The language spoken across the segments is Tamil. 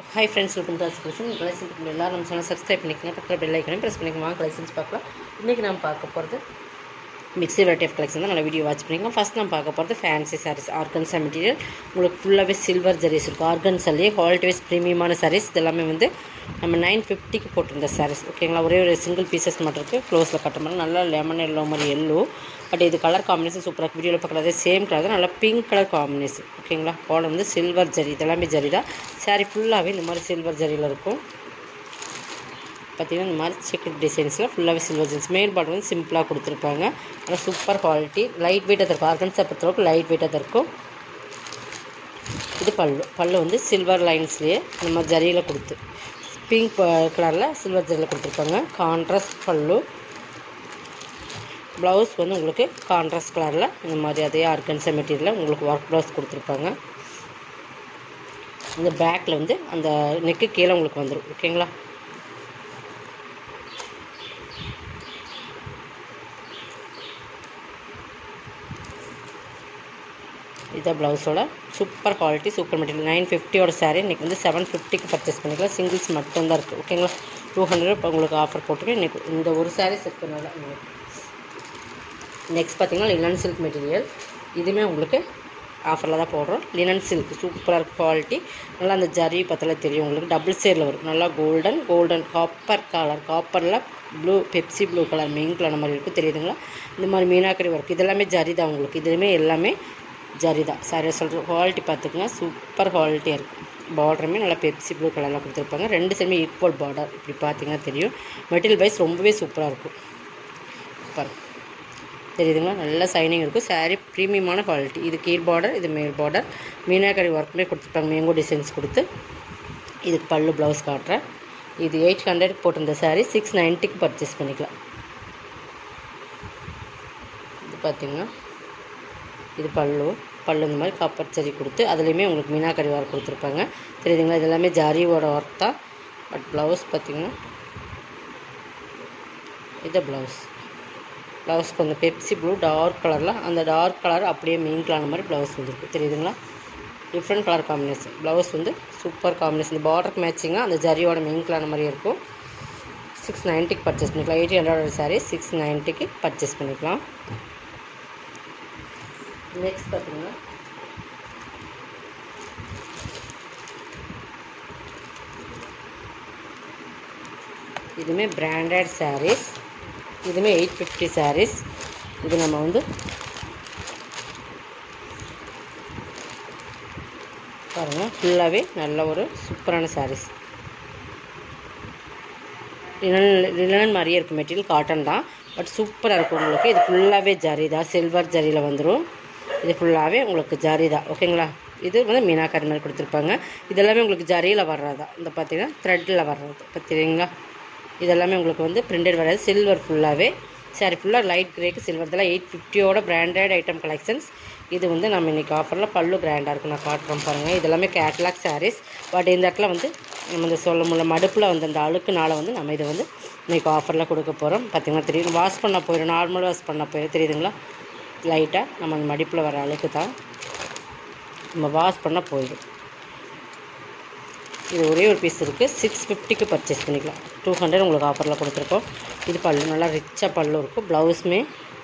hi friends welcome to collection collection எல்லாரும் நம்ம சேனல் சப்ஸ்கிரைப் பண்ணிக்கங்க பக்கத்தில் பெல் ஐக்கனையும் ப்ரெஸ் பண்ணிக்கோங்க கலெக்ஷன்ஸ் பார்க்கலாம் இன்றைக்கி நம்ம பார்க்க போகிறது மிக்ஸி வெரைட்டி ஆஃப் கலெக்ஷன் தான் நல்லா வீடியோ வாட்ச் பண்ணிக்கோங்க ஃபஸ்ட் நம்ம பார்க்க போகிறது ஃபேன்சி சாரீஸ் ஆர்கன்ஸா மெட்டீரியல் உங்களுக்கு ஃபுல்லாகவே சில்வர் ஜெரிஸ் இருக்கும் ஆர்கன்ஸாலேயே குவாலிட்டி வைஸ் ப்ரீமியமான சாரீஸ் இது எல்லாமே வந்து நம்ம நைன் ஃபிஃப்டிக்கு போட்டிருந்த சாரீஸ் ஓகேங்களா ஒரே ஒரு சிங்கிள் பீசஸ் மட்டும் இருக்குது க்ளோஸில் கட்ட மாதிரி நல்லா லெமன் எல்லோ மாதிரி எல்லோ பட் இது கலர் காம்பினேஷன் சூப்பராக வீடியோவில் பார்க்குறது சேம் கலர் தான் நல்லா பிங்க் கலர் காம்பினேஷன் ஓகேங்களா போட வந்து சில்வர் ஜரி இதெல்லாமே ஜரி தான் சாரீ ஃபுல்லாகவே இந்த மாதிரி சில்வர் ஜரியில் இருக்கும் பார்த்தீங்கன்னா இந்த மாதிரி செக்கட் டிசைன்ஸில் ஃபுல்லாகவே சில்வர் ஜென்ஸ் மேல் பாட்டம் வந்து சிம்பிளாக கொடுத்துருப்பாங்க ஆனால் சூப்பர் குவாலிட்டி லைட் வெயிட்டாக தான் இருக்கும் ஆர்கன்ஸை பொறுத்தளவுக்கு லைட் வெயிட்டாக தான் இருக்கும் இது பல்லு பல்லு வந்து சில்வர் லைன்ஸ்லேயே இந்த மாதிரி ஜரியில் கொடுத்து பிங்க் கலரில் சில்வர் ஜரியில் கொடுத்துருப்பாங்க கான்ட்ராஸ்ட் பல்லு ப்ளவுஸ் வந்து உங்களுக்கு கான்ட்ராஸ்ட் கலரில் இந்த மாதிரி அதே ஆர்கன்ஸா மெட்டீரியலில் உங்களுக்கு ஒர்க் ப்ளவுஸ் கொடுத்துருப்பாங்க இந்த பேக்கில் வந்து அந்த நெக்கு கீழே உங்களுக்கு வந்துடும் ஓகேங்களா இதான் ப்ளவுஸோட super quality super material nine ஃபிஃப்டியோட சாரீ இன்றைக்கி வந்து செவன் ஃபிஃப்டிக்கு பர்ச்சேஸ் பண்ணிக்கலாம் சிங்கிள்ஸ் மட்டும்தான் இருக்குது ஓகேங்களா டூ ஹண்ட்ரட் இப்போ உங்களுக்கு ஆஃபர் போட்டுருக்கேன் இன்றைக்கி இந்த ஒரு சாரீஸ் இருக்கிறனால நெக்ஸ்ட் பார்த்தீங்கன்னா லினன் சில்க் மெட்டீரியல் இதுவுமே உங்களுக்கு ஆஃபரில் தான் போடுறோம் லினன் சில்க் சூப்பராக இருக்கும் குவாலிட்டி நல்லா அந்த ஜரி பற்றில தெரியும் உங்களுக்கு டபுள் சேரில் வரும் நல்லா கோல்டன் கோல்டன் காப்பர் கலர் காப்பரில் blue Pepsi blue colour main colour மாதிரி இருக்கும் தெரியுதுங்களா இந்த மாதிரி மீனாக்கரி ஒர்க் இதெல்லாமே ஜரி தான் உங்களுக்கு இதுவுமே எல்லாமே ஜரி தான் சாரி சொல்கிற குவாலிட்டி பார்த்துக்குங்க சூப்பர் குவாலிட்டியாக இருக்கும் பார்டருமே நல்லா பெப்சி ப்ளூ கலரில் கொடுத்துருப்பாங்க ரெண்டு சைடுமே ஈக்குவல் பார்டர் இப்படி பார்த்தீங்கன்னா தெரியும் மெட்டீரியல் வைஸ் ரொம்பவே சூப்பராக இருக்கும் பாருங்க தெரியுதுங்களா நல்ல சைனிங் இருக்கும் சாரீ ப்ரீமியமான குவாலிட்டி இது கீழ் பார்டர் இது மேல் பார்டர் மீனாக்கரி ஒர்க்குமே கொடுத்துருப்பாங்க மேங்கோ டிசைன்ஸ் கொடுத்து இதுக்கு பல்லு ப்ளவுஸ் காட்டுறேன் இது எயிட் ஹண்ட்ரட் போட்டிருந்த சாரீ சிக்ஸ் நைன்ட்டிக்கு பர்ச்சேஸ் பண்ணிக்கலாம் இது பார்த்திங்கன்னா இது பல்லு பல்லு இந்த மாதிரி காப்பர் சரி கொடுத்து அதுலேயுமே உங்களுக்கு மீனாக்கரி ஒர்க் கொடுத்துருப்பாங்க தெரியுதுங்களா இது எல்லாமே ஜரியோட ஒர்க் தான் பட் ப்ளவுஸ் பார்த்திங்கன்னா இது ப்ளவுஸ் ப்ளவுஸ் கொஞ்சம் பெப்சி ப்ளூ டார்க் கலரில் அந்த டார்க் கலர் அப்படியே மெயின் கலர் மாதிரி ப்ளவுஸ் வந்துருக்கு தெரியுதுங்களா டிஃப்ரெண்ட் கலர் காம்பினேஷன் ப்ளவுஸ் வந்து சூப்பர் காம்பினேஷன் பார்டருக்கு மேட்சிங்காக அந்த ஜரியோட மெயின் கலர் மாதிரி இருக்கும் சிக்ஸ் நைன்ட்டிக்கு பர்ச்சேஸ் பண்ணிக்கலாம் எயிட்டி ஹண்ட்ரட் சாரீ சிக்ஸ் நைன்ட்டிக்கு பர்ச்சேஸ் பண்ணிக்கலாம் நெக்ஸ்ட் பார்த்தீங்கன்னா இதுவுமே பிராண்டட் சாரீஸ் இதுவுமே எயிட் ஃபிஃப்டி சாரீஸ் இது நம்ம வந்து பாருங்கள் ஃபுல்லாகவே நல்ல ஒரு சூப்பரான சாரீஸ் லினன் லினன் மாதிரியே இருக்கும் மெட்டீரியல் காட்டன் தான் பட் சூப்பராக இருக்கும் உங்களுக்கு இது ஃபுல்லாகவே ஜரி தான் சில்வர் ஜரியில் வந்துடும் இது ஃபுல்லாகவே உங்களுக்கு ஜரி தான் ஓகேங்களா இது வந்து மீனாக்கரி மாதிரி கொடுத்துருப்பாங்க இதெல்லாமே உங்களுக்கு ஜரியில் வர்றதா இந்த பார்த்தீங்கன்னா த்ரெட்டில் வர்றது பார்த்துறீங்களா இதெல்லாமே உங்களுக்கு வந்து பிரிண்டட் வராது சில்வர் ஃபுல்லாகவே சாரி ஃபுல்லாக லைட் கிரேக்கு சில்வர் இதெல்லாம் எயிட் ஃபிஃப்டியோட பிராண்டட் ஐட்டம் கலெக்ஷன்ஸ் இது வந்து நம்ம இன்றைக்கி ஆஃபரில் பல்லு கிராண்டாக இருக்கும் நான் காட்டுறோம் பாருங்கள் இதெல்லாமே கேட்லாக் சாரீஸ் பட் இந்த இடத்துல வந்து நம்ம இந்த சொல்ல முடியல மடுப்பில் வந்து அந்த அழுக்குனால வந்து நம்ம இதை வந்து இன்றைக்கி ஆஃபரில் கொடுக்க போகிறோம் பார்த்திங்கன்னா தெரியும் வாஷ் பண்ண போயிடும் நார்மல் வாஷ் பண்ண போயிடும் தெரியுதுங்களா லைட்டாக நம்ம அந்த மடிப்பில் வர அழுக்கு தான் நம்ம வாஷ் பண்ண போயிடும் இது ஒரே ஒரு பீஸ் இருக்குது சிக்ஸ் ஃபிஃப்டிக்கு பர்ச்சேஸ் பண்ணிக்கலாம் டூ ஹண்ட்ரட் உங்களுக்கு ஆஃபரில் கொடுத்துருக்கோம் இது பல்லு நல்லா ரிச்சாக பல்லு இருக்கும் ப்ளவுஸுமே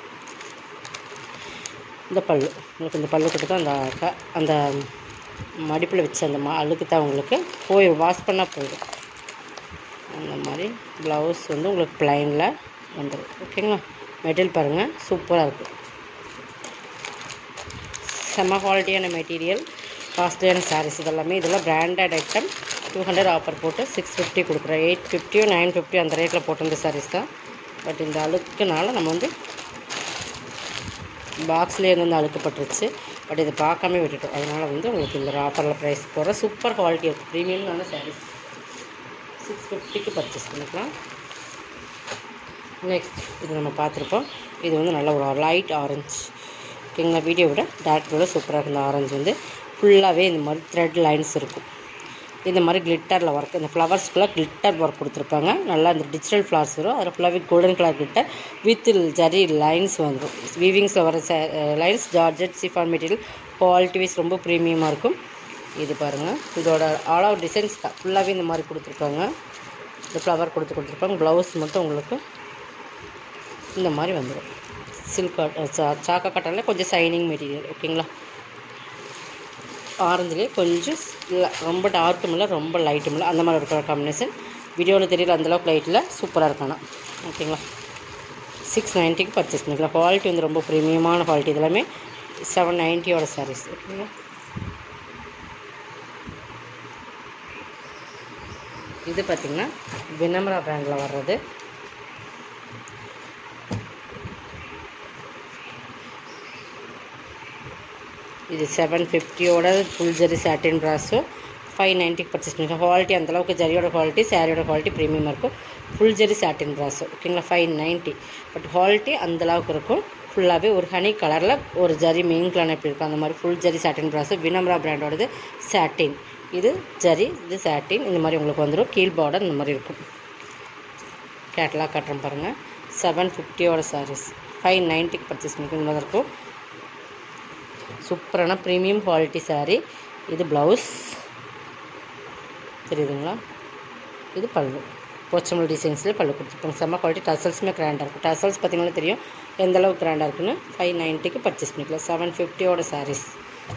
இந்த பல்லு உங்களுக்கு இந்த பல்லு கொடுத்தா அந்த க அந்த மடிப்பில் வச்ச அந்த மா அழுக்கு தான் உங்களுக்கு போய் வாஷ் பண்ணால் போயிடும் அந்த மாதிரி ப்ளவுஸ் வந்து உங்களுக்கு ப்ளைனில் வந்துடும் ஓகேங்களா மெட்டீரியல் பாருங்கள் சூப்பராக இருக்கும் செம்ம குவாலிட்டியான மெட்டீரியல் காஸ்ட்லியான சாரீஸ் இதெல்லாமே இதெல்லாம் branded item two hundred offer போட்டு சிக்ஸ் ஃபிஃப்டி கொடுக்குறேன் எயிட் ஃபிஃப்டியோ நைன் ஃபிஃப்டியோ அந்த ரேட்டில் போட்டிருந்த சாரீஸ் தான் பட் இந்த அழுக்குனால நம்ம வந்து பாக்ஸ்லேயே வந்து அழுக்கப்பட்டுருச்சு பட் இதை பார்க்காம விட்டுட்டோம் அதனால் வந்து உங்களுக்கு இந்த ஆஃபரில் ப்ரைஸ் போடுற சூப்பர் குவாலிட்டி இருக்குது ப்ரீமியமான சாரீஸ் சிக்ஸ் ஃபிஃப்டிக்கு பர்ச்சேஸ் பண்ணிக்கலாம் நெக்ஸ்ட் இது நம்ம பார்த்துருப்போம் இது வந்து நல்ல ஒரு லைட் ஆரஞ்சு ஓகேங்களா வீடியோ விட டேரக்ட் விட சூப்பராக இருக்கும் இந்த ஆரஞ்சு வந்து ஃபுல்லாகவே இந்த மாதிரி த்ரெட் லைன்ஸ் இருக்கும் இந்த மாதிரி கிளிட்டரில் ஒர்க் இந்த ஃப்ளவர்ஸ் ஃபுல்லாக கிளிட்டர் ஒர்க் கொடுத்துருப்பாங்க நல்லா இந்த டிஜிட்டல் ஃப்ளவர்ஸ் வரும் அதில் ஃபுல்லாகவே golden colour glitter with zari lines வந்துடும் வீவிங்ஸில் வர lines georgette chiffon material quality wise ரொம்ப ப்ரீமியமாக இருக்கும் இது பாருங்கள் இதோட ஆல் அவுட் டிசைன்ஸ் தான் ஃபுல்லாகவே இந்த மாதிரி கொடுத்துருக்காங்க இந்த ஃப்ளவர் கொடுத்து கொடுத்துருப்பாங்க ப்ளவுஸ் மட்டும் உங்களுக்கு இந்த மாதிரி வந்துடும் சில்க் சாக்கா காட்டனில் கொஞ்சம் சைனிங் மெட்டீரியல் ஓகேங்களா ஆரஞ்சுலேயே கொஞ்சம் இல்லை ரொம்ப டார்க்கும் இல்லை ரொம்ப லைட்டும் இல்லை அந்த மாதிரி இருக்கிற காம்பினேஷன் வீடியோவில் தெரியல அந்தளவுக்கு லைட்டில் சூப்பராக இருக்கணும் ஓகேங்களா சிக்ஸ் நைன்ட்டிக்கு பர்ச்சேஸ் பண்ணிக்கலாம் குவாலிட்டி வந்து ரொம்ப ப்ரீமியமான குவாலிட்டி இதெல்லாமே செவன் நைன்ட்டியோட சாரீஸ் ஓகேங்களா இது பார்த்திங்கன்னா வினம்ரா பிராண்டில் வர்றது இது செவன் ஃபிஃப்டியோட ஃபுல் ஜரி சாட்டின் ப்ராஸோ ஃபைவ் நைன்ட்டிக்கு பர்ச்சேஸ் பண்ணிக்கலாம் குவாலிட்டி அந்தளவுக்கு ஜரியோட குவாலிட்டி சாரியோட குவாலிட்டி ப்ரீமியமாக இருக்கும் ஃபுல் ஜரி சாட்டின் ப்ராஸோ ஓகேங்களா ஃபைவ் நைன்ட்டி பட் குவாலிட்டி அந்தளவுக்கு இருக்கும் ஃபுல்லாகவே ஒரு ஹனி கலரில் ஒரு ஜரி மெயின் கலர் எப்படி இருக்கும் அந்த மாதிரி ஃபுல் ஜரி சாட்டின் ப்ராஸோ வினம்ரா பிராண்டோடது சாட்டின் இது ஜரி இது சாட்டின் இந்த மாதிரி உங்களுக்கு வந்துடும் கீழ் பார்டர் இந்த மாதிரி இருக்கும் கேட்லாக் கட்டுறோம் பாருங்கள் செவன் ஃபிஃப்டியோட சாரீஸ் ஃபைவ் நைன்ட்டிக்கு பர்ச்சேஸ் பண்ணிக்க இந்த மாதிரி இருக்கும் சூப்பரான ப்ரீமியம் குவாலிட்டி சாரீ இது ப்ளவுஸ் தெரியுதுங்களா இது பல்லு போச்சமல் டிசைன்ஸ்லேயே பல்லு கொடுத்துருப்பாங்க செம்ம குவாலிட்டி டசல்ஸுமே கிராண்டாக இருக்கும் டசல்ஸ் பார்த்தீங்கன்னா தெரியும் எந்த அளவுக்கு கிராண்டாக இருக்குன்னு ஃபைவ் நைன்ட்டிக்கு பர்ச்சேஸ் பண்ணிக்கலாம் செவன் ஃபிஃப்டியோட சாரீஸ்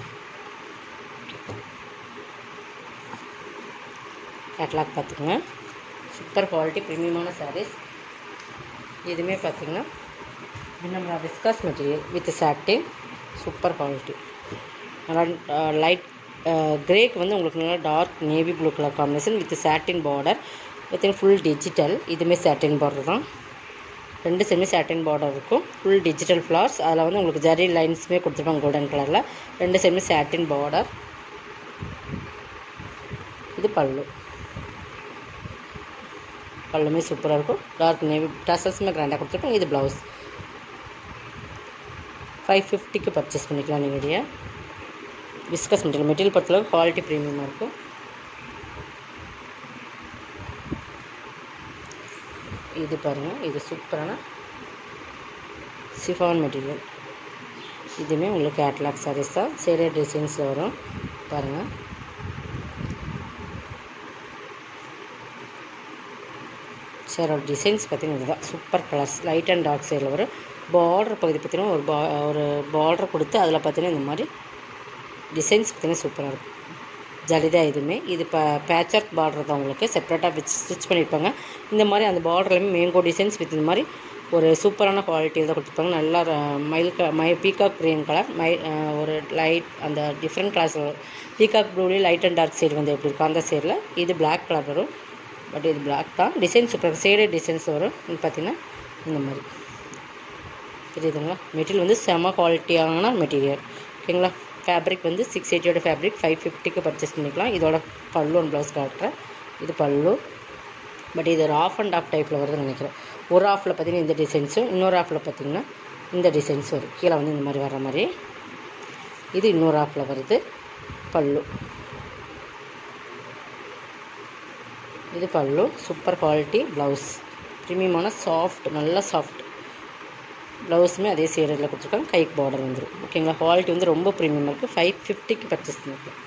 கேட்லாக் பார்த்துக்குங்க சூப்பர் குவாலிட்டி ப்ரீமியமான சாரீஸ் இதுவுமே பார்த்திங்கன்னா Vinamra viscose material with satin super quality நல்லா லைட் கிரேக்கு வந்து உங்களுக்கு நல்லா dark navy blue colour combination with satin border within full digital இதுவுமே சாட்டின் பார்டர் தான் ரெண்டு செமி சாட்டின் பார்டர் இருக்கும் ஃபுல் டிஜிட்டல் ஃப்ளார்ஸ் அதில் வந்து உங்களுக்கு ஜரி லைன்ஸுமே கொடுத்துருப்பாங்க கோல்டன் கலரில் ரெண்டு செமி சாட்டின் பார்டர் இது பல்லு பல்லுமே சூப்பராக இருக்கும் டார்க் நேவி டசல்ஸுமே கிராண்டாக கொடுத்துருப்பாங்க இது ப்ளவுஸ் ஃபைவ் ஃபிஃப்டிக்கு பர்ச்சேஸ் பண்ணிக்கலாம் நீங்கள் இதைய டிஸ்கஸ் மெட்டீரியல் மெட்டீரியல் பொறுத்தளவு குவாலிட்டி ப்ரீமியமாக இருக்கும் இது பாருங்கள் இது சூப்பரான சிஃபான் மெட்டீரியல் இதுவுமே உங்களுக்கு கேட்லாக் சாரீஸ் தான் சேரே டிசைன்ஸில் வரும் பாருங்கள் சேரோட டிசைன்ஸ் பார்த்தீங்கன்னா இதுதான் super colours light and dark சைடில் வரும் பார்டர் பகுதி பார்த்தீங்கன்னா ஒரு பா ஒரு பார்டர் கொடுத்து அதில் பார்த்தீங்கன்னா இந்த மாதிரி டிசைன்ஸ் பார்த்தீங்கன்னா சூப்பராக இருக்கும் ஜலிதா இதுவுமே இது இப்போ பேட்ச் ஒர்க் பார்டர் தான் உங்களுக்கு செப்பரேட்டாக வச்சு ஸ்டிச் பண்ணியிருப்பாங்க இந்த மாதிரி அந்த பார்டர்லையுமே மேங்கோ டிசைன்ஸ் வித் இந்த மாதிரி ஒரு சூப்பரான குவாலிட்டியில் தான் கொடுத்துருப்பாங்க நல்லா மயில் க மை பீகாக் க்ரீன் கலர் மை ஒரு லைட் அந்த டிஃப்ரெண்ட் கலர்ஸ் பீகாக் ப்ளூலேயே லைட் அண்ட் டார்க் சைடு வந்து எப்படி இருக்கும் அந்த சைடில் இது பிளாக் கலர் வரும் பட் இது பிளாக் தான் டிசைன் சூப்பர் சேடு டிசைன்ஸ் வரும் இது பார்த்திங்கன்னா இந்த மாதிரி தெரியுதுங்களா மெட்டீரியல் வந்து செம குவாலிட்டியான மெட்டீரியல் ஓகேங்களா ஃபேப்ரிக் வந்து சிக்ஸ் எயிட்டியோட ஃபேப்ரிக் ஃபைவ் ஃபிஃப்டிக்கு பர்ச்சேஸ் பண்ணிக்கலாம் இதோட பல்லு ஒன் ப்ளவுஸ் காட்டுறேன் இது பல்லு பட் இது ஒரு ஆஃப் அண்ட் ஆஃப் டைப்பில் வருதுன்னு நினைக்கிறேன் ஒரு ஆஃபில் பார்த்தீங்கன்னா இந்த டிசைன்ஸும் இன்னொரு ஆஃபில் பார்த்தீங்கன்னா இந்த டிசைன்ஸ் வரும் கீழே வந்து இந்த மாதிரி வர மாதிரி இது இன்னொரு ஆஃபில் வருது பல்லு இது பல்லு சூப்பர் குவாலிட்டி ப்ளவுஸ் ப்ரீமியமான சாஃப்ட் நல்ல சாஃப்ட் ப்ளவுஸுமே அதே சேரில் கொடுத்துருக்காங்க கைக்கு பார்டர் வந்துடும் ஓகேங்களா குவாலிட்டி வந்து ரொம்ப ப்ரீமியமாக இருக்குது ஃபைவ் ஃபிஃப்டிக்கு பர்ச்சேஸ் பண்ணிக்கலாம்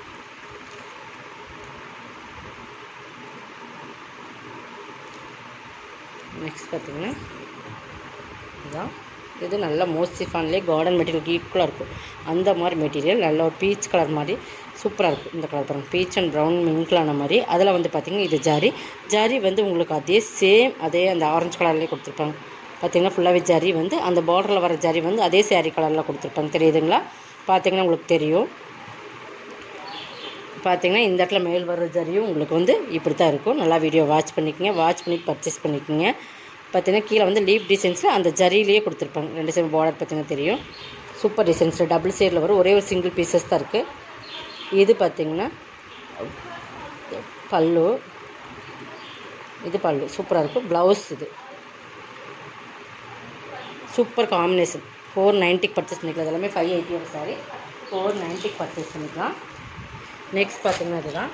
நெக்ஸ்ட் பார்த்தீங்கன்னா இதுதான் இது நல்ல மோஸ்டிஃபான்லேயே கார்டன் மெட்டீரியல் ஈக்குவலாக இருக்கும் அந்த மாதிரி மெட்டீரியல் நல்ல ஒரு பீச் கலர் மாதிரி சூப்பராக இருக்கும் இந்த கலர் பாருங்கள் பீச் அண்ட் ப்ரௌன் மிங்கிளான மாதிரி அதில் வந்து பார்த்திங்கன்னா இது ஜாரி ஜாரி வந்து உங்களுக்கு அதே சேம் அதே அந்த ஆரஞ்சு கலர்லேயே கொடுத்துருப்பாங்க பார்த்திங்கன்னா ஃபுல்லாகவே ஜரி வந்து அந்த பார்டரில் வர ஜரி வந்து அதே சேரீ கலரில் கொடுத்துருப்பாங்க தெரியுதுங்களா பார்த்திங்கன்னா உங்களுக்கு தெரியும் பார்த்திங்கன்னா இந்த இடத்துல மேல் வர்ற ஜரியும் உங்களுக்கு வந்து இப்படி தான் இருக்கும் நல்லா வீடியோ வாட்ச் பண்ணிக்கோங்க வாட்ச் பண்ணி பர்ச்சேஸ் பண்ணிக்கோங்க பார்த்தீங்கன்னா கீழே வந்து லீப் டிசைன்ஸில் அந்த ஜரியிலேயே கொடுத்துருப்பாங்க ரெண்டு சைடு பார்டர் பார்த்தீங்கன்னா தெரியும் சூப்பர் டிசைன்ஸில் டபுள் சைடில் வரும் ஒரே ஒரு சிங்கிள் பீசஸ் தான் இருக்குது இது பார்த்திங்கன்னா பல்லு இது பல்லு சூப்பராக இருக்கும் ப்ளவுஸ் இது சூப்பர் காம்பினேஷன் ஃபோர் நைன்ட்டிக்கு பர்ச்சேஸ் பண்ணிக்கலாம் இது எல்லாமே ஃபைவ் எயிட்டியோட சாரி ஃபோர் நைன்ட்டிக்கு பர்ச்சேஸ் பண்ணிக்கலாம் நெக்ஸ்ட் பார்த்தீங்கன்னா இதுதான்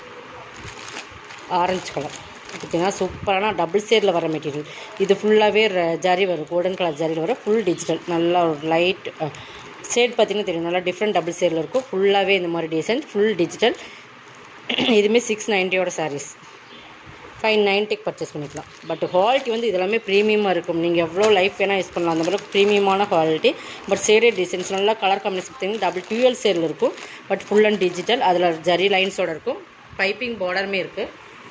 ஆரஞ்சு கலர் பார்த்தீங்கன்னா சூப்பரான டபுள் சேரில் வர மெட்டீரியல் இது ஃபுல்லாகவே ஜரி வரும் கோல்டன் கலர் ஜரியில் வரும் ஃபுல் டிஜிட்டல் நல்லா ஒரு லைட் ஷேட் பார்த்தீங்கன்னா தெரியும் நல்லா டிஃப்ரெண்ட் டபுள் ஷேடில் இருக்கும் ஃபுல்லாகவே இந்த மாதிரி டிசைன் ஃபுல் டிஜிட்டல் இதுவுமே சிக்ஸ் நைன்ட்டியோட சாரீஸ் ஃபைவ் நைன்ட்டிக்கு பர்ச்சேஸ் பண்ணிக்கலாம் பட் குவாலிட்டி வந்து இதெல்லாமே ப்ரீமியமாக இருக்கும் நீங்கள் எவ்வளோ லைஃப் வேணால் யூஸ் பண்ணலாம் அந்த மாதிரி ப்ரீமியமான குவாலிட்டி பட் சேடட் டிசைன்ஸ் நல்லா கலர் காம்பினேஷன் பார்த்தீங்கன்னா டபுள் டியூஎல் சேரில் இருக்கும் பட் ஃபுல் அண்ட் டிஜிட்டல் அதில் ஜரி லைன்ஸோட இருக்கும் பைப்பிங் பார்டருமே இருக்குது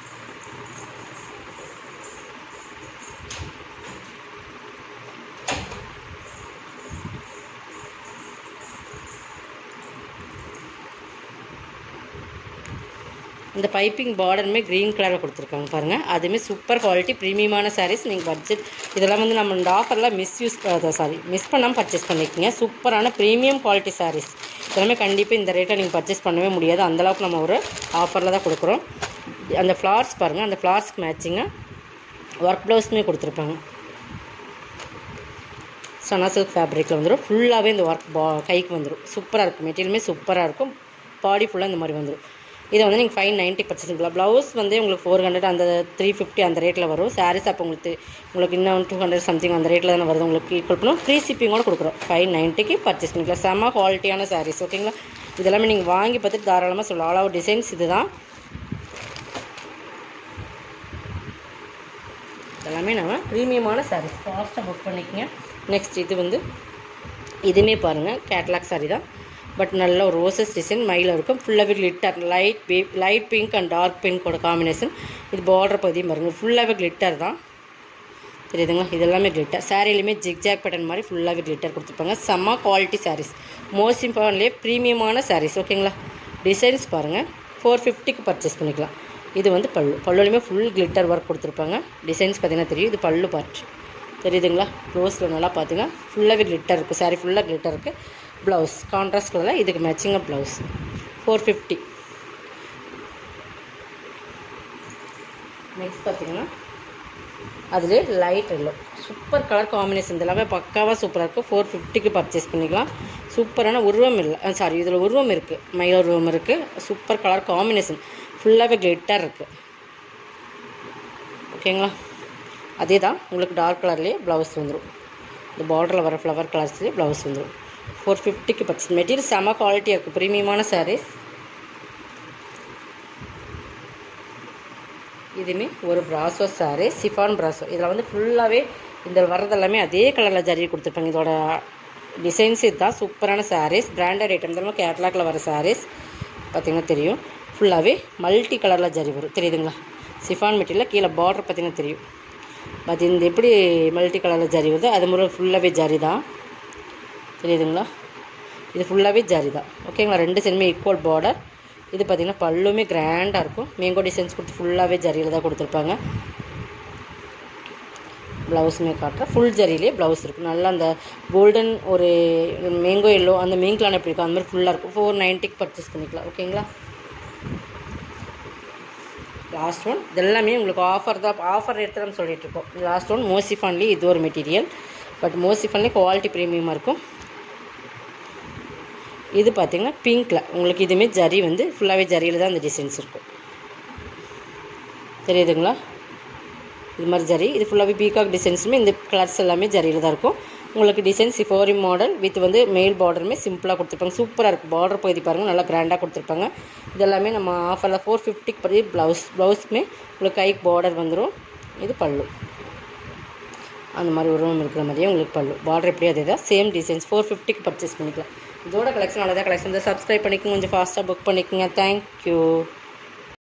இந்த பைப்பிங் பார்டருமே க்ரீன் கலரில் கொடுத்துருக்காங்க பாருங்கள் அதுவுமே சூப்பர் குவாலிட்டி ப்ரீமியமான சாரீஸ் நீங்கள் பட்ஜெட் இதெல்லாம் வந்து நம்ம இந்த ஆஃபரில் மிஸ்யூஸ் சாரி மிஸ் பண்ணாமல் பர்ச்சேஸ் பண்ணிக்கோங்க சூப்பரான ப்ரீமியம் குவாலிட்டி சாரீஸ் இதெல்லாமே கண்டிப்பாக இந்த ரேட்டை நீங்கள் பர்ச்சேஸ் பண்ணவே முடியாது அந்தளவுக்கு நம்ம ஒரு ஆஃபரில் தான் கொடுக்குறோம் அந்த ஃப்ளார்ஸ் பாருங்கள் அந்த ஃப்ளார்ஸ்க்கு மேட்சிங்காக ஒர்க் ப்ளவுஸுமே கொடுத்துருப்பாங்க சனா சில்க் ஃபேப்ரிக்கில் வந்துடும் ஃபுல்லாகவே இந்த ஒர்க் பா கைக்கு வந்துடும் சூப்பராக இருக்கும் மெட்டீரியலுமே சூப்பராக இருக்கும் பாடி ஃபுல்லாக இந்த மாதிரி வந்துடும் இதை வந்து நீங்கள் ஃபைவ் நைன்ட்டி பர்ச்சேஸ் பண்ணிக்கலாம் ப்ளவுஸ் வந்து உங்களுக்கு ஃபோர் ஹண்ட்ரட் அந்த த்ரீ ஃபிஃப்டி அந்த ரேட்டில் வரும் சாரீஸ் அப்போ உங்களுக்கு உங்களுக்கு இன்னும் டூ ஹண்ட்ரட் சம்திங் அந்த ரேட்டில் தானே வருது உங்களுக்கு ஈக்குவல் பண்ணும் ஃப்ரீ ஷிப்பிங்கோட கொடுக்குறோம் ஃபைவ் நைன்ட்டிக்கு பர்ச்சேஸ் பண்ணிக்கலாம் செம்ம குவாலிட்டியான சாரீஸ் ஓகேங்களா இதெல்லாமே நீங்கள் வாங்கி பார்த்துட்டு தாராளமாக சொல்லலாம் ஆல் ஓவர் டிசைன்ஸ் இதுதான் எல்லாமே நம்ம ப்ரீமியமான சாரீஸ் ஃபாஸ்ட்டாக புக் பண்ணிக்கங்க நெக்ஸ்ட் இது வந்து இதுவுமே பாருங்கள் கேட்லாக் சாரீ தான் பட் நல்ல ஒரு ரோசஸ் டிசைன் மயில் இருக்கும் ஃபுல்லாகவே கிளிட்டர் லைட் பி லைட் பிங்க் அண்ட் டார்க் பிங்கோட காம்பினேஷன் இது பார்டர் பகுதியும் பாருங்கள் ஃபுல்லாகவே கிளிட்டர் தான் தெரியுதுங்களா இது எல்லாமே கிளிட்டர் சாரிலையுமே ஜிக்ஜாக் பேட்டர்ன் மாதிரி ஃபுல்லாகவே கிளிட்டர் கொடுத்துருப்பாங்க செம்ம குவாலிட்டி சாரீஸ் மோஸ்ட் இம்பார்ட்லேயே ப்ரீமியமான சாரீஸ் ஓகேங்களா டிசைன்ஸ் பாருங்கள் ஃபோர் ஃபிஃப்டிக்கு பர்ச்சேஸ் பண்ணிக்கலாம் இது வந்து பல்லு பல்லுலையுமே ஃபுல் கிளிட்டர் ஒர்க் கொடுத்துருப்பாங்க டிசைன்ஸ் பார்த்தீங்கன்னா தெரியும் இது பல்லு பார்ட் தெரியுதுங்களா க்ளோஸில் நல்லா பார்த்தீங்கன்னா ஃபுல்லாகவே கிளிட்டர் இருக்குது சாரி ஃபுல்லாக கிளிட்டர் இருக்குது ப்ளவுஸ் கான்ட்ராஸ்ட் கலரில் இதுக்கு மேட்சிங்காக ப்ளவுஸ் ஃபோர் ஃபிஃப்டி நெக்ஸ்ட் பார்த்தீங்கன்னா அதுலேயே light yellow super colour combination இதெல்லாமே பக்காவாக சூப்பராக இருக்குது ஃபோர் ஃபிஃப்டிக்கு பர்ச்சேஸ் பண்ணிக்கலாம் சூப்பரான உருவம் இல்லை சாரி இதில் உருவம் இருக்குது மயில் உருவம் இருக்குது சூப்பர் கலர் காம்பினேஷன் ஃபுல்லாகவே கிளிட்டர் இருக்குது ஓகேங்களா அதே தான் உங்களுக்கு டார்க் கலர்லேயே ப்ளவுஸ் வந்துடும் இந்த பார்டரில் வர ஃப்ளவர் கலர்ஸ்லேயே ப்ளவுஸ் வந்துடும் ஃபோர் ஃபிஃப்டிக்கு பர்ச்சேஸ் மெட்டீரியல் செம குவாலிட்டியாக இருக்குது ப்ரீமியமான சாரீஸ் இதுவுமே ஒரு ப்ராசோ சாரீ சிஃபான் ப்ராசோ இதில் வந்து ஃபுல்லாகவே இந்த வர்றது எல்லாமே அதே கலரில் ஜரி கொடுத்துருப்பாங்க இதோட டிசைன்ஸ் இதுதான் சூப்பரான சாரீஸ் பிராண்டட் ஐட்டம் தான் கேட்லாக்ல வர சாரீஸ் பார்த்திங்கன்னா தெரியும் ஃபுல்லாகவே மல்டி கலரில் ஜரி வரும் தெரியுதுங்களா சிஃபான் மெட்டீரியல் கீழே பார்டர் பார்த்திங்கன்னா தெரியும் பட் இந்த எப்படி மல்டி கலரில் ஜரி வருதோ அது முறை ஃபுல்லாகவே ஜரி தான் தெரியுதுங்களா இது ஃபுல்லாகவே ஜரி தான் ஓகேங்களா ரெண்டு சைடுமே ஈக்குவல் பார்டர் இது பார்த்திங்கன்னா பல்லுமே கிராண்டாக இருக்கும் மேங்கோ டிசைன்ஸ் கொடுத்து ஃபுல்லாகவே ஜரியில் தான் கொடுத்துருப்பாங்க ப்ளவுஸுமே காட்டுறேன் ஃபுல் ஜரியிலே ப்ளவுஸ் இருக்கும் நல்லா அந்த கோல்டன் ஒரு மேங்கோ எல்லோ அந்த மீன்களான எப்படி இருக்கும் அந்த மாதிரி ஃபுல்லாக இருக்கும் ஃபோர் நைன்ட்டிக்கு பர்ச்சேஸ் பண்ணிக்கலாம் ஓகேங்களா லாஸ்ட் ஒன் இதெல்லாமே உங்களுக்கு ஆஃபர் தான் ஆஃபர் ரேட் தான் சொல்லிட்டு இருக்கோம் லாஸ்ட் ஒன் மோசிஃபான்லி இது ஒரு மெட்டீரியல் பட் மோசிஃபான்லி குவாலிட்டி ப்ரீமியமாக இருக்கும் இது பார்த்தீங்கன்னா பிங்க்கில் உங்களுக்கு இதுவுமே ஜரி வந்து ஃபுல்லாகவே ஜரியில் தான் அந்த டிசைன்ஸ் இருக்கும் தெரியுதுங்களா இது மாதிரி ஜரி இது ஃபுல்லாகவே பீகாக் டிசைன்ஸுமே இந்த கலர்ஸ் எல்லாமே ஜரியில் தான் இருக்கும் உங்களுக்கு டிசைன்ஸ் ஃபோரி மாடல் வித் வந்து மெயில் பார்டருமே சிம்பிளாக கொடுத்துருப்பாங்க சூப்பராக இருக்குது பார்டர் பகுதி பாருங்கள் நல்லா கிராண்டாக கொடுத்துருப்பாங்க இதெல்லாமே நம்ம ஆஃபரில் ஃபோர் ஃபிஃப்டிக்கு படி ப்ளவுஸ் ப்ளவுஸ்க்குமே உங்களுக்கு கைக்கு பார்டர் வந்துடும் இது பல்லு அந்த மாதிரி உருவம் இருக்கிற மாதிரியே உங்களுக்கு பல்லு பார்டர் எப்படி அதே தான் சேம் டிசைன்ஸ் ஃபோர் ஃபிஃப்டிக்கு பர்ச்சேஸ் பண்ணிக்கலாம் இதோட கலெக்ஷன் நல்லதாக கலெக்ஷன் சப்ஸ்கிரைப் பண்ணிக்கோங்க கொஞ்சம் ஃபாஸ்ட்டாக புக் பண்ணிக்கோங்க தேங்க்யூ